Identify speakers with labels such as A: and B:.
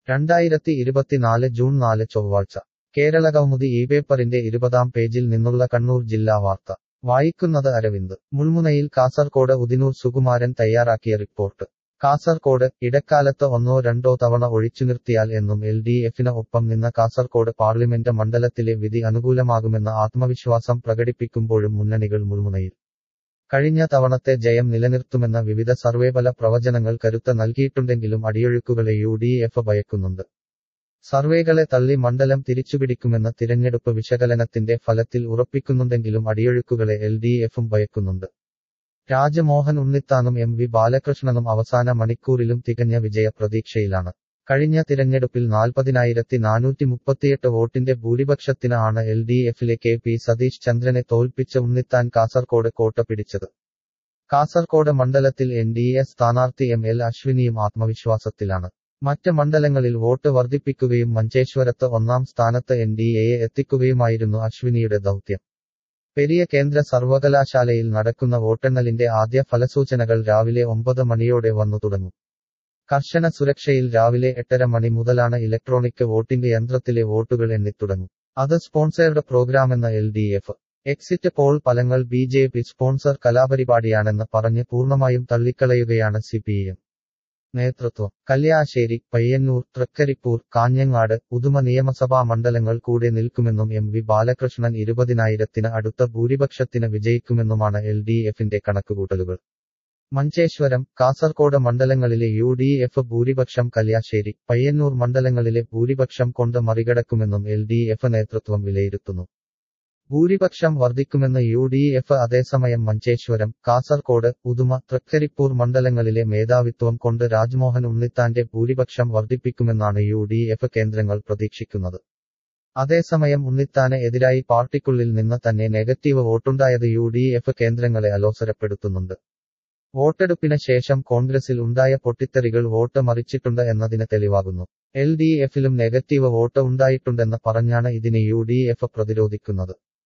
A: രണ്ടായിരത്തി ഇരുപത്തിനാല് ജൂൺ നാല് ചൊവ്വാഴ്ച കേരളകൗമുദി ഈ പേപ്പറിന്റെ ഇരുപതാം പേജിൽ നിന്നുള്ള കണ്ണൂർ ജില്ലാ വാർത്ത വായിക്കുന്നത് അരവിന്ദ് മുൾമുനയിൽ കാസർകോട് ഉദിനൂർ സുകുമാരൻ തയ്യാറാക്കിയ റിപ്പോർട്ട് കാസർകോട് ഇടക്കാലത്ത് ഒന്നോ രണ്ടോ തവണ ഒഴിച്ചുനിർത്തിയാൽ എന്നും എൽ ഡി എഫിന് ഒപ്പം നിന്ന കാസർകോട് പാർലമെന്റ് മണ്ഡലത്തിലെ വിധി അനുകൂലമാകുമെന്ന ആത്മവിശ്വാസം പ്രകടിപ്പിക്കുമ്പോഴും മുന്നണികൾ മുൾമുനയിൽ കഴിഞ്ഞ തവണത്തെ ജയം നിലനിർത്തുമെന്ന വിവിധ സർവേഫല പ്രവചനങ്ങൾ കരുത്ത് നൽകിയിട്ടുണ്ടെങ്കിലും അടിയൊഴുക്കുകളെ യു ഡി എഫ് ഭയക്കുന്നുണ്ട് സർവേകളെ തള്ളി മണ്ഡലം തിരിച്ചുപിടിക്കുമെന്ന തിരഞ്ഞെടുപ്പ് വിശകലനത്തിന്റെ ഫലത്തിൽ ഉറപ്പിക്കുന്നുണ്ടെങ്കിലും അടിയൊഴുക്കുകളെ എൽ ഡി എഫും ഭയക്കുന്നുണ്ട് രാജമോഹൻ ഉണ്ണിത്താനും എം വി ബാലകൃഷ്ണനും അവസാന മണിക്കൂറിലും തികഞ്ഞ വിജയ പ്രതീക്ഷയിലാണ് കഴിഞ്ഞ തിരഞ്ഞെടുപ്പിൽ നാൽപ്പതിനായിരത്തി നാനൂറ്റി മുപ്പത്തിയെട്ട് വോട്ടിന്റെ ഭൂരിപക്ഷത്തിന് ആണ് എൽ ഡി എഫിലെ കെ പി സതീഷ് ചന്ദ്രനെ തോൽപ്പിച്ച് ഉണ്ണിത്താൻ കാസർകോട് കോട്ട പിടിച്ചത് കാസർകോട് മണ്ഡലത്തിൽ എൻ ഡി എ സ്ഥാനാർത്ഥി എം എൽ അശ്വിനിയും ആത്മവിശ്വാസത്തിലാണ് മറ്റ് മണ്ഡലങ്ങളിൽ വോട്ട് വർദ്ധിപ്പിക്കുകയും മഞ്ചേശ്വരത്ത് ഒന്നാം സ്ഥാനത്ത് എൻ ഡി എയെ എത്തിക്കുകയുമായിരുന്നു അശ്വിനിയുടെ ദൗത്യം പെരിയ കേന്ദ്ര സർവകലാശാലയിൽ നടക്കുന്ന വോട്ടെണ്ണലിന്റെ ആദ്യ ഫലസൂചനകൾ രാവിലെ ഒമ്പത് മണിയോടെ വന്നു തുടങ്ങും കർശന സുരക്ഷയിൽ രാവിലെ എട്ടര മണി മുതലാണ് ഇലക്ട്രോണിക് വോട്ടിംഗ് യന്ത്രത്തിലെ വോട്ടുകൾ എണ്ണിത്തുടങ്ങും അത് സ്പോൺസേർഡ് പ്രോഗ്രാമെന്ന L D F exit poll ഫലങ്ങൾ ബി ജെ പി സ്പോൺസർ കലാപരിപാടിയാണെന്ന് പറഞ്ഞ് പൂർണ്ണമായും തള്ളിക്കളയുകയാണ് സി പി എം നേതൃത്വം കല്യാശ്ശേരി പയ്യന്നൂർ തൃക്കരിപ്പൂർ കാഞ്ഞങ്ങാട് ഉദുമ നിയമസഭാ മണ്ഡലങ്ങൾ കൂടെ നിൽക്കുമെന്നും എം വി ബാലകൃഷ്ണൻ ഇരുപതിനായിരത്തിന് അടുത്ത ഭൂരിപക്ഷത്തിന് വിജയിക്കുമെന്നുമാണ് എൽ ഡി എഫിന്റെ കണക്കുകൂട്ടലുകൾ മഞ്ചേശ്വരം കാസർകോട് മണ്ഡലങ്ങളിലെ യു ഡി എഫ് ഭൂരിപക്ഷം കല്യാശ്ശേരി പയ്യന്നൂർ മണ്ഡലങ്ങളിലെ ഭൂരിപക്ഷം കൊണ്ട് മറികടക്കുമെന്നും എൽ ഡി എഫ് നേതൃത്വം വിലയിരുത്തുന്നു ഭൂരിപക്ഷം വർദ്ധിക്കുമെന്ന് യു ഡി എഫ് അതേസമയം മഞ്ചേശ്വരം കാസർകോട് ഉദുമ തൃക്കരിപ്പൂർ മണ്ഡലങ്ങളിലെ മേധാവിത്വം കൊണ്ട് രാജ്മോഹൻ ഉണ്ണിത്താന്റെ ഭൂരിപക്ഷം വർദ്ധിപ്പിക്കുമെന്നാണ് യു ഡി എഫ് കേന്ദ്രങ്ങൾ പ്രതീക്ഷിക്കുന്നത് അതേസമയം ഉണ്ണിത്താന് എതിരായി പാർട്ടിക്കുള്ളിൽ നിന്ന് തന്നെ നെഗറ്റീവ് വോട്ടുണ്ടായത് യു ഡി എഫ് കേന്ദ്രങ്ങളെ അലോസരപ്പെടുത്തുന്നുണ്ട് വോട്ടെടുപ്പിന് ശേഷം കോൺഗ്രസിൽ ഉണ്ടായ പൊട്ടിത്തെറികൾ വോട്ട് മറിച്ചിട്ടുണ്ട് എന്നതിന് തെളിവാകുന്നു എൽ ഡി എഫിലും നെഗറ്റീവ് വോട്ട് ഉണ്ടായിട്ടുണ്ടെന്ന് പറഞ്ഞാണ് ഇതിനെ യു ഡി എഫ് പ്രതിരോധിക്കുന്നത്